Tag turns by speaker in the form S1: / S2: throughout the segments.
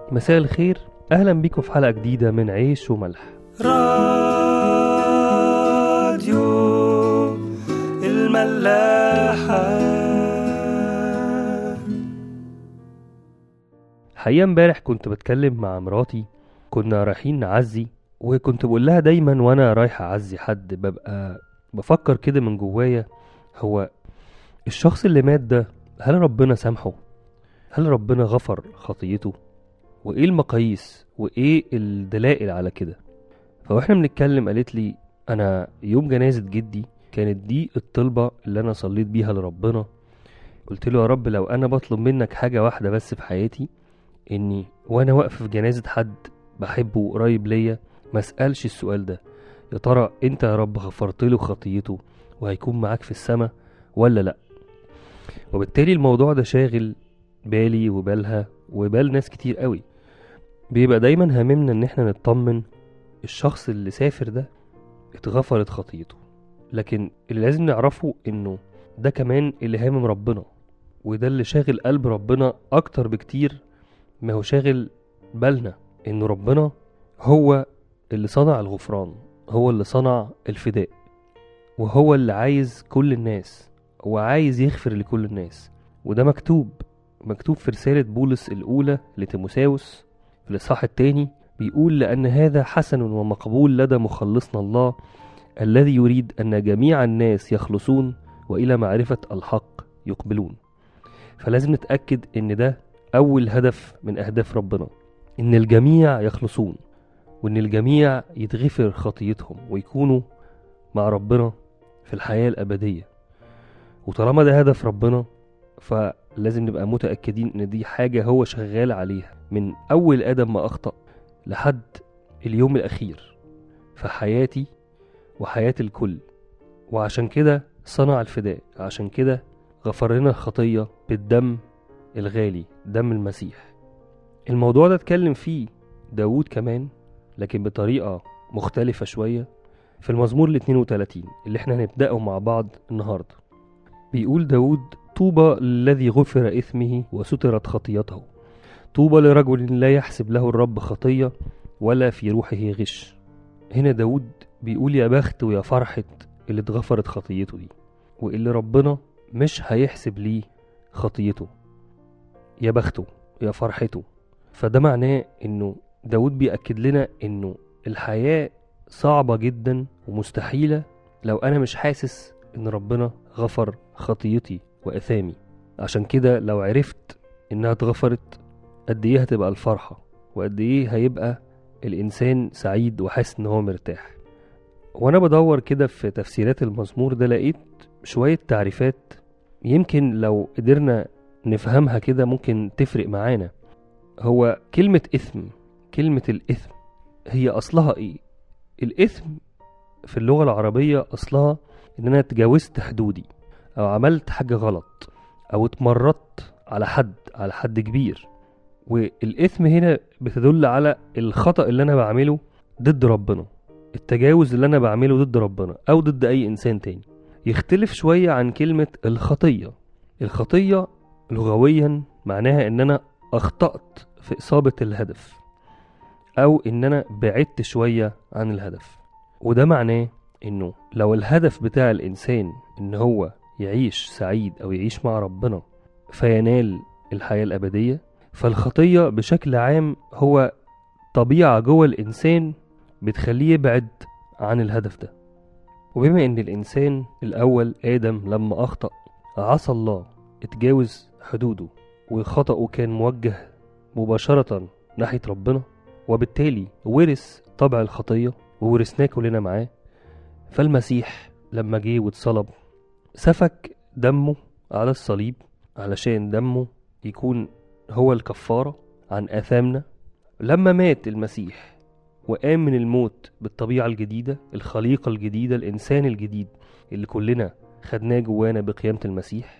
S1: مساء الخير أهلا بيكم في حلقة جديدة من عيش وملح
S2: راديو الملاحة
S1: حقيقة امبارح كنت بتكلم مع مراتي كنا رايحين نعزي وكنت بقول لها دايما وانا رايح اعزي حد ببقى بفكر كده من جوايا هو الشخص اللي مات ده هل ربنا سامحه هل ربنا غفر خطيته وايه المقاييس وايه الدلائل على كده فواحنا بنتكلم قالت لي انا يوم جنازة جدي كانت دي الطلبة اللي انا صليت بيها لربنا قلت له يا رب لو انا بطلب منك حاجة واحدة بس في حياتي اني وانا واقف في جنازة حد بحبه وقريب ليا ما اسألش السؤال ده يا ترى انت يا رب غفرت له خطيته وهيكون معاك في السماء ولا لا وبالتالي الموضوع ده شاغل بالي وبالها وبال ناس كتير قوي بيبقى دايما هاممنا ان احنا نطمن الشخص اللي سافر ده اتغفرت خطيته لكن اللي لازم نعرفه انه ده كمان اللي هامم ربنا وده اللي شاغل قلب ربنا اكتر بكتير ما هو شاغل بالنا ان ربنا هو اللي صنع الغفران هو اللي صنع الفداء وهو اللي عايز كل الناس هو عايز يغفر لكل الناس وده مكتوب مكتوب في رسالة بولس الأولى لتيموساوس في الإصحاح التاني بيقول لأن هذا حسن ومقبول لدى مخلصنا الله الذي يريد أن جميع الناس يخلصون وإلى معرفة الحق يقبلون فلازم نتأكد إن ده أول هدف من أهداف ربنا إن الجميع يخلصون وإن الجميع يتغفر خطيتهم ويكونوا مع ربنا في الحياة الأبدية وطالما ده هدف ربنا فلازم نبقى متأكدين إن دي حاجة هو شغال عليها من أول آدم ما أخطأ لحد اليوم الأخير في حياتي وحياة الكل وعشان كده صنع الفداء عشان كده غفر لنا الخطية بالدم الغالي دم المسيح الموضوع ده اتكلم فيه داود كمان لكن بطريقة مختلفة شوية في المزمور ال 32 اللي احنا هنبدأه مع بعض النهاردة بيقول داود طوبى للذي غفر إثمه وسترت خطيته طوبى لرجل لا يحسب له الرب خطية ولا في روحه غش هنا داود بيقول يا بخت ويا فرحة اللي اتغفرت خطيته دي واللي ربنا مش هيحسب ليه خطيته يا بخته يا فرحته فده معناه انه داود بيأكد لنا انه الحياة صعبة جدا ومستحيلة لو انا مش حاسس ان ربنا غفر خطيتي واثامي عشان كده لو عرفت انها اتغفرت قد ايه هتبقى الفرحة وقد ايه هيبقى الانسان سعيد وحاسس ان هو مرتاح وانا بدور كده في تفسيرات المزمور ده لقيت شوية تعريفات يمكن لو قدرنا نفهمها كده ممكن تفرق معانا هو كلمة إثم كلمة الإثم هي أصلها إيه؟ الإثم في اللغة العربية أصلها إن أنا تجاوزت حدودي أو عملت حاجة غلط أو اتمردت على حد على حد كبير والإثم هنا بتدل على الخطأ اللي أنا بعمله ضد ربنا التجاوز اللي أنا بعمله ضد ربنا أو ضد أي إنسان تاني يختلف شوية عن كلمة الخطية الخطية لغويا معناها إن أنا أخطأت في إصابة الهدف أو إن أنا بعدت شوية عن الهدف وده معناه إنه لو الهدف بتاع الإنسان إن هو يعيش سعيد أو يعيش مع ربنا فينال الحياة الأبدية فالخطية بشكل عام هو طبيعة جوه الإنسان بتخليه يبعد عن الهدف ده وبما إن الإنسان الأول آدم لما أخطأ عصى الله اتجاوز حدوده وخطأه كان موجه مباشرة ناحية ربنا وبالتالي ورث طبع الخطية وورثناه كلنا معاه فالمسيح لما جه واتصلب سفك دمه على الصليب علشان دمه يكون هو الكفارة عن آثامنا لما مات المسيح وقام من الموت بالطبيعة الجديدة الخليقة الجديدة الإنسان الجديد اللي كلنا خدناه جوانا بقيامة المسيح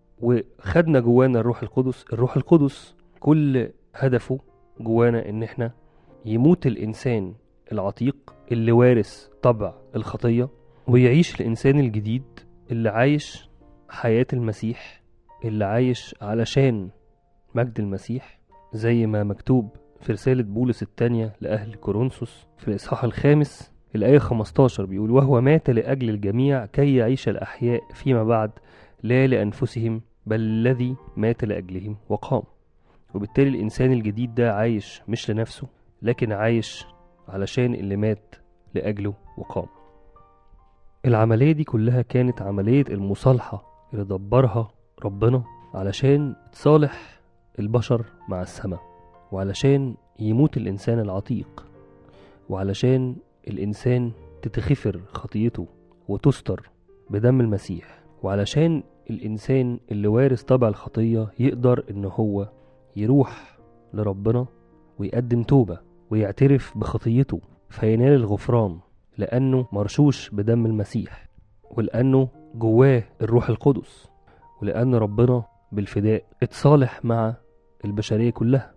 S1: وخدنا جوانا الروح القدس الروح القدس كل هدفه جوانا ان احنا يموت الانسان العتيق اللي وارث طبع الخطية ويعيش الانسان الجديد اللي عايش حياة المسيح اللي عايش علشان مجد المسيح زي ما مكتوب في رسالة بولس الثانية لأهل كورنثوس في الإصحاح الخامس الآية 15 بيقول وهو مات لأجل الجميع كي يعيش الأحياء فيما بعد لا لأنفسهم بل الذي مات لأجلهم وقام وبالتالي الإنسان الجديد ده عايش مش لنفسه لكن عايش علشان اللي مات لأجله وقام العملية دي كلها كانت عملية المصالحة اللي دبرها ربنا علشان تصالح البشر مع السماء وعلشان يموت الإنسان العتيق وعلشان الإنسان تتغفر خطيته وتستر بدم المسيح وعلشان الإنسان اللي وارث طبع الخطية يقدر إن هو يروح لربنا ويقدم توبة ويعترف بخطيته فينال الغفران لأنه مرشوش بدم المسيح ولأنه جواه الروح القدس ولأن ربنا بالفداء اتصالح مع البشرية كلها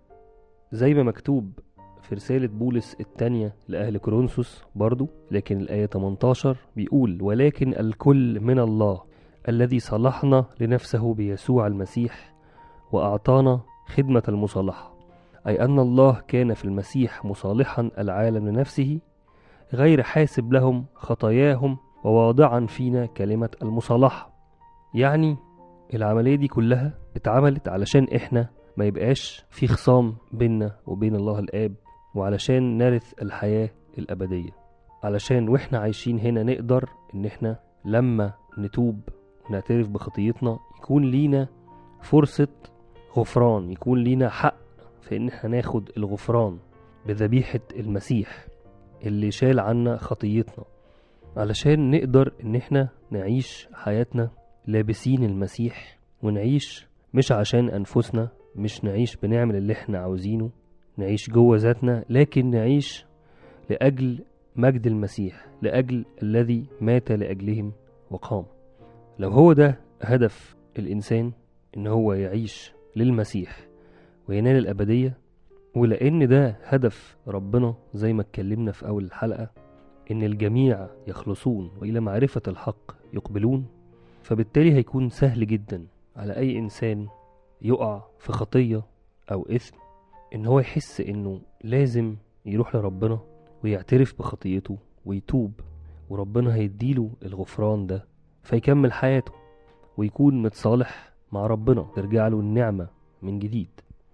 S1: زي ما مكتوب في رسالة بولس التانية لأهل كورنثوس برضو لكن الآية 18 بيقول ولكن الكل من الله الذي صلحنا لنفسه بيسوع المسيح وأعطانا خدمة المصالحة أي أن الله كان في المسيح مصالحا العالم لنفسه غير حاسب لهم خطاياهم وواضعا فينا كلمة المصالحة يعني العملية دي كلها اتعملت علشان احنا ما يبقاش في خصام بيننا وبين الله الآب وعلشان نرث الحياة الأبدية علشان واحنا عايشين هنا نقدر ان احنا لما نتوب ونعترف بخطيتنا يكون لينا فرصة غفران يكون لينا حق في ان احنا ناخد الغفران بذبيحة المسيح اللي شال عنا خطيتنا علشان نقدر ان احنا نعيش حياتنا لابسين المسيح ونعيش مش عشان انفسنا مش نعيش بنعمل اللي احنا عاوزينه نعيش جوه ذاتنا لكن نعيش لأجل مجد المسيح لأجل الذي مات لأجلهم وقام لو هو ده هدف الإنسان إن هو يعيش للمسيح وينال الأبدية ولأن ده هدف ربنا زي ما اتكلمنا في أول الحلقة إن الجميع يخلصون وإلى معرفة الحق يقبلون فبالتالي هيكون سهل جدا على أي إنسان يقع في خطية أو إثم إن هو يحس إنه لازم يروح لربنا ويعترف بخطيته ويتوب وربنا هيديله الغفران ده فيكمل حياته ويكون متصالح مع ربنا ترجع له النعمة من جديد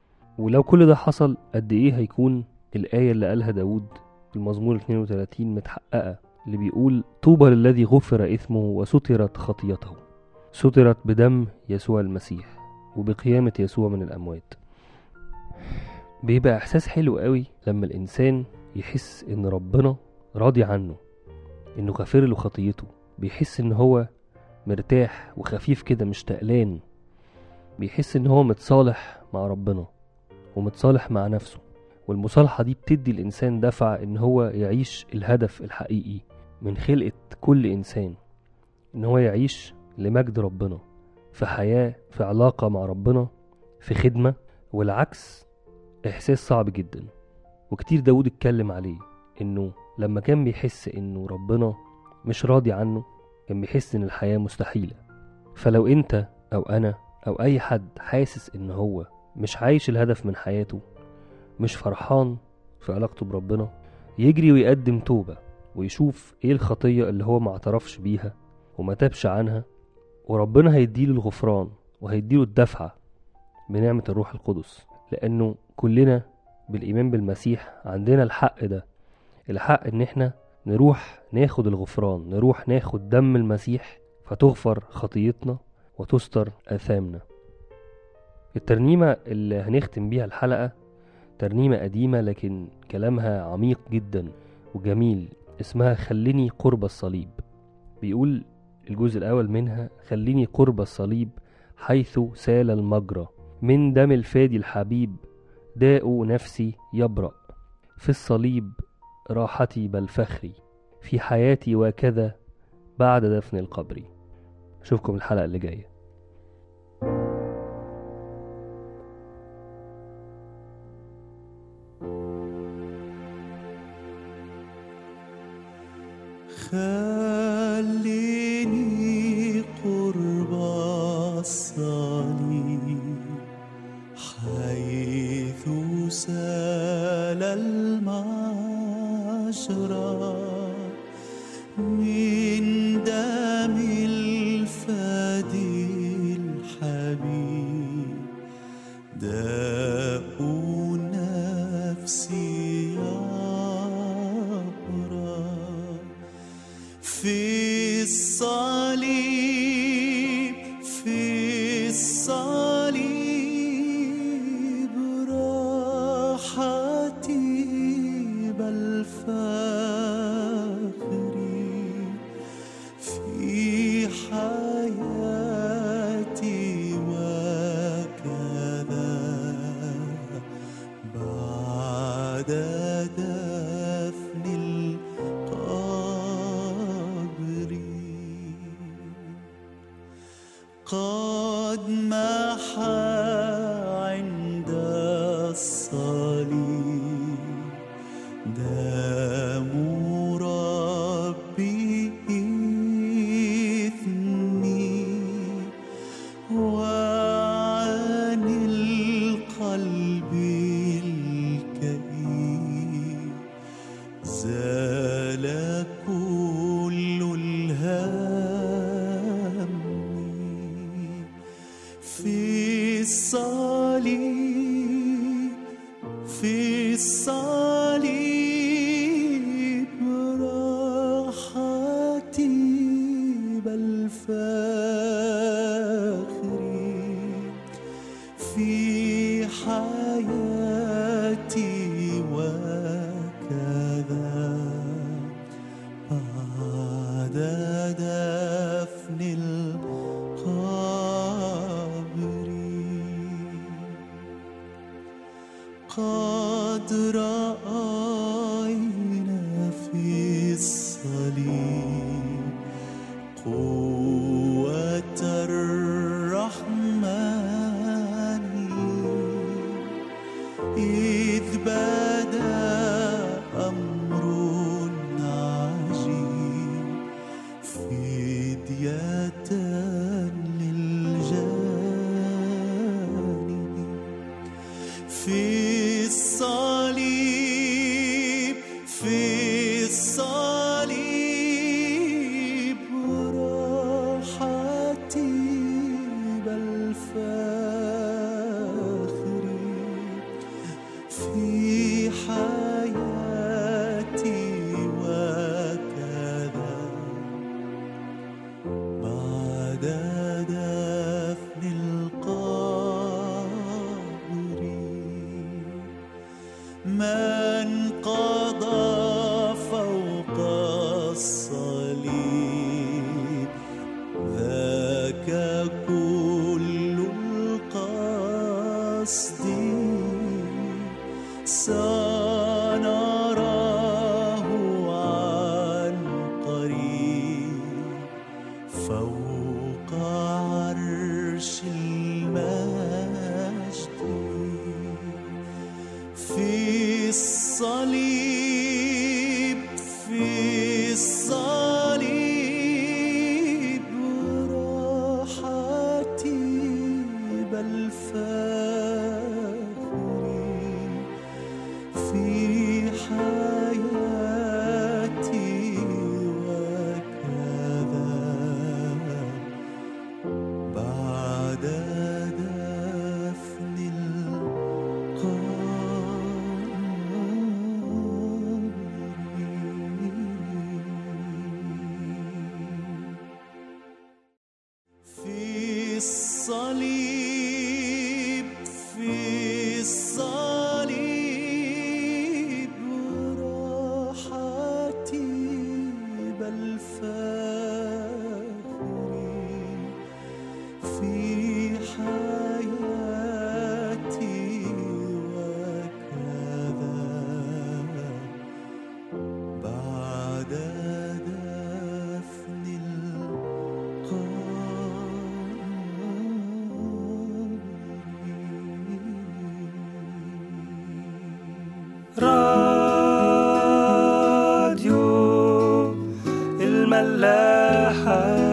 S1: ولو كل ده حصل قد ايه هيكون الآية اللي قالها داود في المزمور 32 متحققة اللي بيقول طوبى للذي غفر إثمه وسترت خطيته سترت بدم يسوع المسيح وبقيامة يسوع من الأموات بيبقى إحساس حلو قوي لما الإنسان يحس إن ربنا راضي عنه إنه غفر له خطيته بيحس إن هو مرتاح وخفيف كده مش تقلان بيحس إن هو متصالح مع ربنا ومتصالح مع نفسه والمصالحة دي بتدي الإنسان دفع إن هو يعيش الهدف الحقيقي من خلقة كل إنسان إن هو يعيش لمجد ربنا في حياة في علاقة مع ربنا في خدمة والعكس إحساس صعب جدا وكتير داود اتكلم عليه إنه لما كان بيحس إنه ربنا مش راضي عنه كان بيحس إن الحياة مستحيلة فلو أنت أو أنا أو أي حد حاسس إن هو مش عايش الهدف من حياته مش فرحان في علاقته بربنا يجري ويقدم توبة ويشوف ايه الخطية اللي هو ما اعترفش بيها وما تابش عنها وربنا هيديله الغفران وهيديله الدفعة بنعمة الروح القدس لأنه كلنا بالإيمان بالمسيح عندنا الحق ده الحق إن احنا نروح ناخد الغفران نروح ناخد دم المسيح فتغفر خطيتنا وتستر آثامنا الترنيمة اللي هنختم بيها الحلقة ترنيمة قديمة لكن كلامها عميق جدا وجميل اسمها خليني قرب الصليب بيقول الجزء الأول منها خليني قرب الصليب حيث سال المجرى من دم الفادي الحبيب داء نفسي يبرأ في الصليب راحتي بل فخري في حياتي وكذا بعد دفن القبر أشوفكم الحلقة اللي جايه
S2: خليني قرب الصليب حيث سال المعشرة من دم الفدي الحبيب داء نفسي يبرأ في الصليب في الصليب راحتي بل فخري في حياتي وكذا بعد دفن القبر قد محى عند الصليب دم ربي إثني وعن القلب الكئيب زال كل الهم في الصليب في الصليب راحتي بل فخري في حياتي وكذا بعد دفن القبر قد رأينا في الصليب قوة الرحمن إذ بدا أمر عجيب فدية للجانب في الصليب في الصليب راحتي بل فخري في حياتي وكذا بعد دفن القبر من قضى فوق الصليب ذاك كل القصد سنراه عن قريب فوق عرش المجد في الصليب في الصليب راحتي بل فخري في حياتي وكذا بعد دفن القبر في الصليب في الصليب راحتي بل فخري في حياتي وكذا بعد دفن القبر
S3: راديو الملاحة